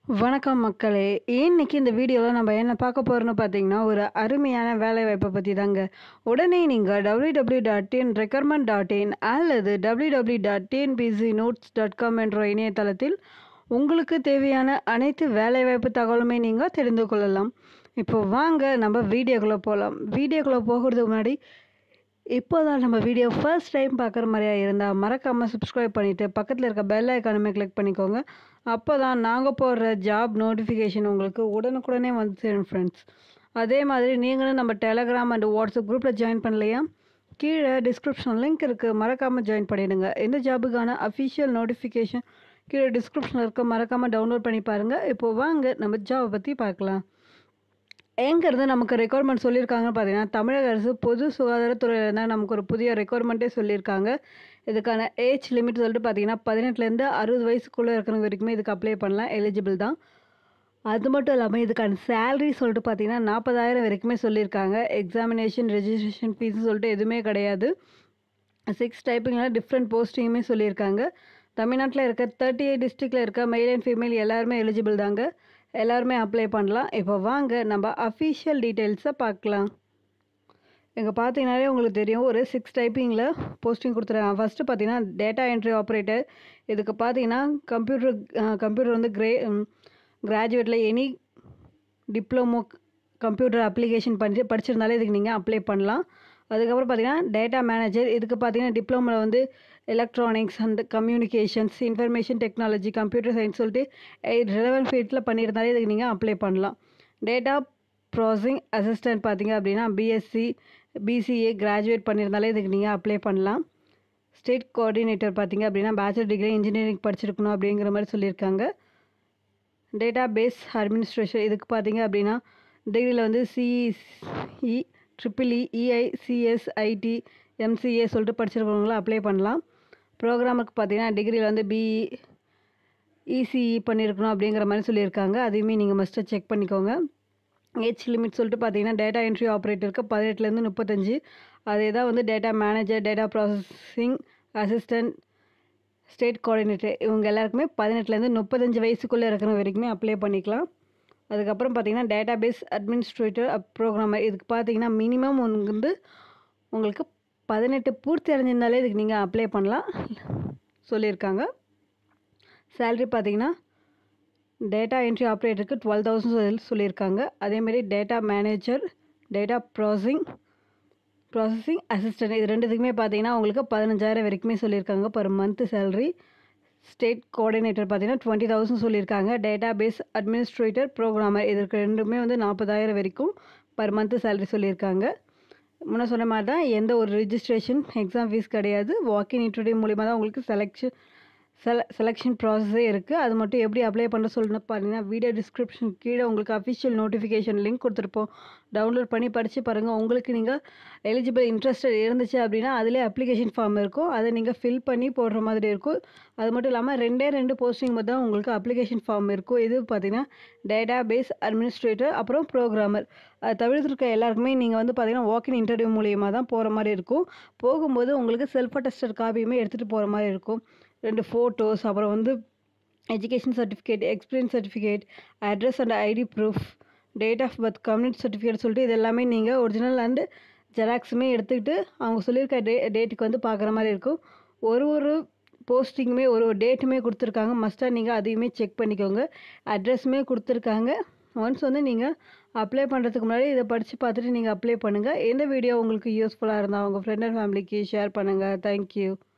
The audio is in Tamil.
வணக்கம் மக்களே இன்னைக்கு இந்த வீடியோவில் நம்ம என்ன பார்க்க போகிறோம்னு பார்த்தீங்கன்னா ஒரு அருமையான வேலை வாய்ப்பை பற்றி தாங்க உடனே நீங்கள் W W dot in recruitment dot in அல்லது W W dot TNPSC notes dot com என்ற இணையதளத்தில் உங்களுக்கு தேவையான அனைத்து வேலைவாய்ப்பு தகவலுமே நீங்கள் தெரிந்து கொள்ளலாம் இப்போ வாங்க நம்ம வீடியோக்குள்ளே போகலாம் வீடியோக்குள்ளே போகிறதுக்கு முன்னாடி இப்போ தான் நம்ம வீடியோ ஃபர்ஸ்ட் டைம் பார்க்குற மாதிரியா இருந்தால் மறக்காமல் சப்ஸ்கிரைப் பண்ணிவிட்டு பக்கத்தில் இருக்க பெல் ஐக்கானுமே கிளிக் பண்ணிக்கோங்க அப்போ தான் நாங்கள் போடுற ஜாப் நோட்டிஃபிகேஷன் உங்களுக்கு உடனுக்குடனே வந்து சேரும் ஃப்ரெண்ட்ஸ் அதே மாதிரி நீங்களும் நம்ம டெலகிராம் அண்ட் வாட்ஸ்அப் குரூப்பில் ஜாயின் பண்ணலையா கீழே டிஸ்கிரிப்ஷன் லிங்க் இருக்குது மறக்காமல் ஜாயின் பண்ணிடுங்க இந்த ஜாபுக்கான அஃபிஷியல் நோட்டிஃபிகேஷன் கீழே டிஸ்கிரிப்ஷனில் இருக்க மறக்காமல் டவுன்லோட் பண்ணி பாருங்கள் இப்போ வாங்க நம்ம ஜாபை பற்றி பார்க்கலாம் எங்கேருந்து நமக்கு ரெக்குவயர்மெண்ட் சொல்லியிருக்காங்கன்னு பார்த்தீங்கன்னா தமிழக அரசு பொது சுகாதாரத்துறையில் இருந்தால் நமக்கு ஒரு புதிய ரெக்குவயர்மெண்ட்டே சொல்லியிருக்காங்க இதுக்கான ஏஜ் லிமிட் சொல்லிட்டு பார்த்தீங்கன்னா பதினெட்டுலேருந்து அறுபது வயசுக்குள்ளே இருக்கிறவங்க வரைக்குமே இதுக்கு அப்ளை பண்ணலாம் எலிஜிபிள் தான் அது மட்டும் இல்லாமல் இதுக்கான சேலரி சொல்லிட்டு பார்த்தீங்கன்னா நாற்பதாயிரம் வரைக்குமே சொல்லியிருக்காங்க எக்ஸாமினேஷன் ரெஜிஸ்ட்ரேஷன் ஃபீஸ் சொல்லிட்டு எதுவுமே கிடையாது சிக்ஸ் டைப்பிங்கில் டிஃப்ரெண்ட் போஸ்டிங்குமே சொல்லியிருக்காங்க தமிழ்நாட்டில் இருக்க தேர்ட்டி எயிட் டிஸ்ட்ரிக்டில் இருக்க மெயில் அண்ட் ஃபீமேல் எல்லாருமே எலிஜிபிள் தாங்க எல்லாருமே அப்ளை பண்ணலாம் இப்போ வாங்க நம்ம அஃபிஷியல் டீட்டெயில்ஸை பார்க்கலாம் இங்கே பார்த்தீங்கன்னாலே உங்களுக்கு தெரியும் ஒரு சிக்ஸ் டைப்பிங்கில் போஸ்டிங் கொடுத்துருக்காங்க ஃபஸ்ட்டு பார்த்தீங்கன்னா டேட்டா என்ட்ரி ஆப்ரேட்டர் இதுக்கு பார்த்தீங்கன்னா கம்ப்யூட்டர் கம்ப்யூட்டர் வந்து கிரே கிராஜுவேட்டில் எனி டிப்ளமோ கம்ப்யூட்டர் அப்ளிகேஷன் பண்ணி படிச்சிருந்தாலே இதுக்கு நீங்கள் அப்ளை பண்ணலாம் அதுக்கப்புறம் பார்த்தீங்கன்னா டேட்டா மேனேஜர் இதுக்கு பார்த்தீங்கன்னா டிப்ளமோவில் வந்து electronics and communications information technology computer science சொல்லிட்டு ரிலவெண்ட் ஃபீல்டில் பண்ணியிருந்தாலே இதுக்கு நீங்கள் அப்ளை பண்ணலாம் டேட்டா ப்ராசஸிங் அசிஸ்டன்ட் பார்த்தீங்க அப்படின்னா பிஎஸ்சி பிசிஏ கிராஜுவேட் பண்ணியிருந்தாலே இதுக்கு நீங்கள் அப்ளை பண்ணலாம் ஸ்டேட் கோஆர்டினேட்டர் பார்த்தீங்க அப்படின்னா பேச்சுலர் டிகிரி இன்ஜினியரிங் படிச்சிருக்கணும் அப்படிங்கிற மாதிரி சொல்லியிருக்காங்க டேட்டா பேஸ் அட்மினிஸ்ட்ரேஷன் இதுக்கு பார்த்தீங்க அப்படின்னா டிகிரியில் வந்து CE triple E EI CS IT MCA சொல்லிட்டு படிச்சிருக்கவங்களும் அப்ளை பண்ணலாம் ப்ரோக்ராமுக்கு பார்த்தீங்கன்னா டிகிரியில் வந்து பிஇ இசிஇ பண்ணியிருக்கணும் அப்படிங்கிற மாதிரி சொல்லியிருக்காங்க அதையுமே நீங்கள் மஸ்ட்டாக செக் பண்ணிக்கோங்க ஏஜ் லிமிட் சொல்லிட்டு பார்த்தீங்கன்னா டேட்டா என்ட்ரி ஆப்ரேட்டருக்கு பதினெட்டுலேருந்து முப்பத்தஞ்சு அதே தான் வந்து data manager data processing assistant state coordinator இவங்க எல்லாருக்குமே பதினெட்டுலேருந்து முப்பத்தஞ்சு வயசுக்குள்ளே இருக்கிற வரைக்குமே அப்ளை பண்ணிக்கலாம் அதுக்கப்புறம் பார்த்தீங்கன்னா டேட்டா பேஸ் அட்மினிஸ்ட்ரேட்டர் ப்ரோக்ராமர் இதுக்கு பார்த்தீங்கன்னா மினிமம் வந்து உங்களுக்கு பதினெட்டு பூர்த்தி அடைஞ்சிருந்தாலே இதுக்கு நீங்கள் அப்ளை பண்ணலாம் சொல்லியிருக்காங்க சேல்ரி பார்த்தீங்கன்னா டேட்டா என்ட்ரி ஆப்ரேட்டருக்கு டுவெல் தௌசண்ட் சொல்லியிருக்காங்க அதேமாரி data manager data processing processing assistant இது ரெண்டுத்துக்குமே பார்த்தீங்கன்னா உங்களுக்கு பதினஞ்சாயிரம் வரைக்குமே சொல்லியிருக்காங்க per month salary state coordinator பார்த்தீங்கன்னா டுவெண்ட்டி தௌசண்ட் சொல்லியிருக்காங்க டேட்டா பேஸ் அட்மினிஸ்ட்ரேட்டர் ப்ரோக்ராமர் இதுக்கு ரெண்டுமே வந்து நாற்பதாயிரம் வரைக்கும் பர் மந்த் சேலரி சொல்லியிருக்காங்க முன்ன சொன்ன மாதிரி தான் எந்த ஒரு ரிஜிஸ்ட்ரேஷன் எக்ஸாம் ஃபீஸ் கிடையாது வாக்கின் இன்டர்வியூ மூலிமா தான் உங்களுக்கு செலெக்ஷன் செல செலெக்ஷன் ப்ராசஸே இருக்குது அது மட்டும் எப்படி அப்ளை பண்ண சொல்லணும் பார்த்தீங்கன்னா வீடியோ டிஸ்கிரிப்ஷன் கீழே உங்களுக்கு அஃபிஷியல் நோட்டிஃபிகேஷன் லிங்க் கொடுத்துருப்போம் டவுன்லோட் பண்ணி படித்து பாருங்கள் உங்களுக்கு நீங்கள் எலிஜிபிள் இன்ட்ரெஸ்டட் இருந்துச்சு அப்படின்னா அதிலே அப்ளிகேஷன் ஃபார்ம் இருக்கும் அதை நீங்கள் ஃபில் பண்ணி போடுற மாதிரி இருக்கும் அது மட்டும் இல்லாமல் ரெண்டே ரெண்டு போஸ்டிங் மட்டும் தான் உங்களுக்கு அப்ளிகேஷன் ஃபார்ம் இருக்கும் இது பார்த்தீங்கன்னா டேட்டா பேஸ் அட்மினிஸ்ட்ரேட்டர் அப்புறம் ப்ரோக்ராமர் அது தவிர்த்துருக்க எல்லாருக்குமே நீங்கள் வந்து பார்த்தீங்கன்னா வாக்கின் இன்டர்வியூ மூலியமாக தான் போகிற மாதிரி இருக்கும் போகும்போது உங்களுக்கு செல்ஃப் அட்டஸ்டட் காப்பியுமே எடுத்துகிட்டு போகிற மாதிரி இருக்கும் ரெண்டு ஃபோட்டோஸ் அப்புறம் வந்து education certificate experience certificate address and ID proof date of birth community certificate சொல்லிட்டு இது எல்லாமே நீங்கள் ஒரிஜினல் அண்டு ஜெராக்ஸுமே எடுத்துக்கிட்டு அவங்க சொல்லியிருக்க டே டேட்டுக்கு வந்து பார்க்குற மாதிரி இருக்கும் ஒரு ஒரு போஸ்டிங்குமே ஒரு ஒரு டேட்டுமே கொடுத்துருக்காங்க மஸ்ட்டாக நீங்கள் அதையுமே செக் பண்ணிக்கோங்க அட்ரஸுமே கொடுத்துருக்காங்க ஒன்ஸ் வந்து நீங்கள் அப்ளை பண்ணுறதுக்கு முன்னாடி இதை படித்து பார்த்துட்டு நீங்கள் அப்ளை பண்ணுங்கள் எந்த வீடியோ உங்களுக்கு யூஸ்ஃபுல்லாக இருந்தால் உங்கள் ஃப்ரெண்ட் அண்ட் ஃபேமிலிக்கு ஷேர் பண்ணுங்கள் தேங்க்யூ